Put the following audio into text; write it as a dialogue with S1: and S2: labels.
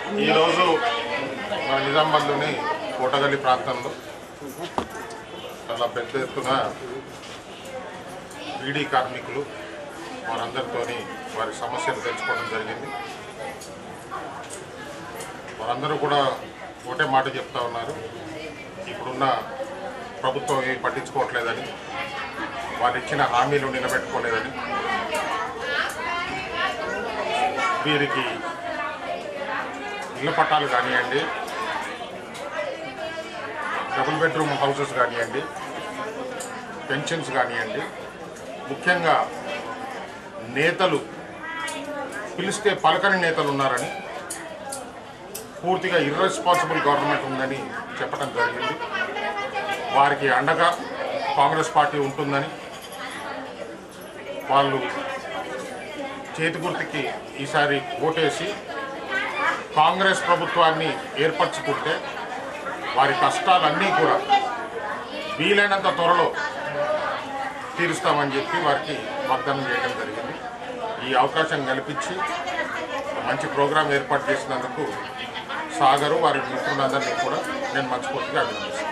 S1: ఈరోజు మన నిజామాబాద్లోని కోటగల్లి ప్రాంతంలో చాలా పెద్ద ఎత్తున బీడీ కార్మికులు వారందరితోని వారి సమస్యలు తెలుసుకోవడం జరిగింది వారందరూ కూడా ఒకటే మాట చెప్తా ఉన్నారు ఇప్పుడున్న ప్రభుత్వం ఏమి పట్టించుకోవట్లేదని వారు ఇచ్చిన హామీలు నిలబెట్టుకోలేదని వీరికి ఇళ్ల పట్టాలు కానివ్వండి డబుల్ బెడ్రూమ్ హౌసెస్ కానివ్వండి పెన్షన్స్ కానివ్వండి ముఖ్యంగా నేతలు పిలిస్తే పలకని నేతలు ఉన్నారని పూర్తిగా ఇర్రెస్పాన్సిబుల్ గవర్నమెంట్ ఉందని చెప్పడం జరిగింది వారికి అండగా కాంగ్రెస్ పార్టీ ఉంటుందని వాళ్ళు చేతి గుర్తుకి ఈసారి ఓటేసి కాంగ్రెస్ ప్రభుత్వాన్ని ఏర్పరచుకుంటే వారి కష్టాలన్నీ కూడా వీలైనంత త్వరలో తీరుస్తామని చెప్పి వారికి వాగ్దానం చేయడం జరిగింది ఈ అవకాశం కల్పించి మంచి ప్రోగ్రాం ఏర్పాటు చేసినందుకు సాగరు వారి మిత్రులందరినీ కూడా నేను మనస్ఫూర్తిగా అభినందిస్తాను